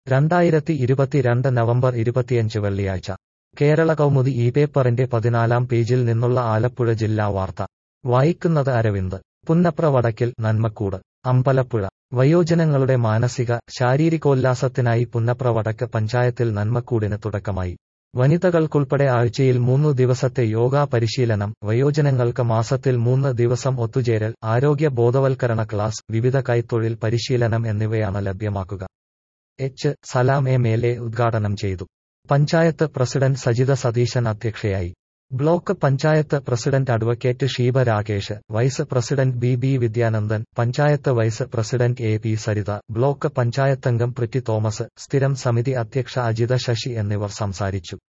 രണ്ടായിരത്തി ഇരുപത്തിരണ്ട് നവംബർ ഇരുപത്തിയഞ്ച് വെള്ളിയാഴ്ച കേരള കൗമുദി ഈ പേപ്പറിന്റെ പതിനാലാം പേജിൽ നിന്നുള്ള ആലപ്പുഴ ജില്ലാ വാർത്ത വായിക്കുന്നത് അരവിന്ദ് പുന്നപ്ര വടക്കിൽ നന്മക്കൂട് അമ്പലപ്പുഴ വയോജനങ്ങളുടെ മാനസിക ശാരീരികോല്ലാസത്തിനായി പുന്നപ്ര വടക്ക് പഞ്ചായത്തിൽ നന്മക്കൂടിന് തുടക്കമായി വനിതകൾക്കുൾപ്പെടെ ആഴ്ചയിൽ മൂന്നു ദിവസത്തെ യോഗാ പരിശീലനം വയോജനങ്ങൾക്ക് മാസത്തിൽ മൂന്ന് ദിവസം ഒത്തുചേരൽ ആരോഗ്യ ബോധവൽക്കരണ ക്ലാസ് വിവിധ കൈത്തൊഴിൽ പരിശീലനം എന്നിവയാണ് ലഭ്യമാക്കുക H Salam M L A ഉദ്ഘാടനം ചെയ്തു പഞ്ചായത്ത് പ്രസിഡന്റ് സജിത സതീശൻ അധ്യക്ഷയായി block panchayat president advocate Sheeba Rakesh vice president B B Vidyanandan panchayat vice president A P Saritha block പഞ്ചായത്തംഗം പ്രിറ്റി തോമസ് സ്ഥിരം സമിതി അധ്യക്ഷ അജിത ശശി എന്നിവർ സംസാരിച്ചു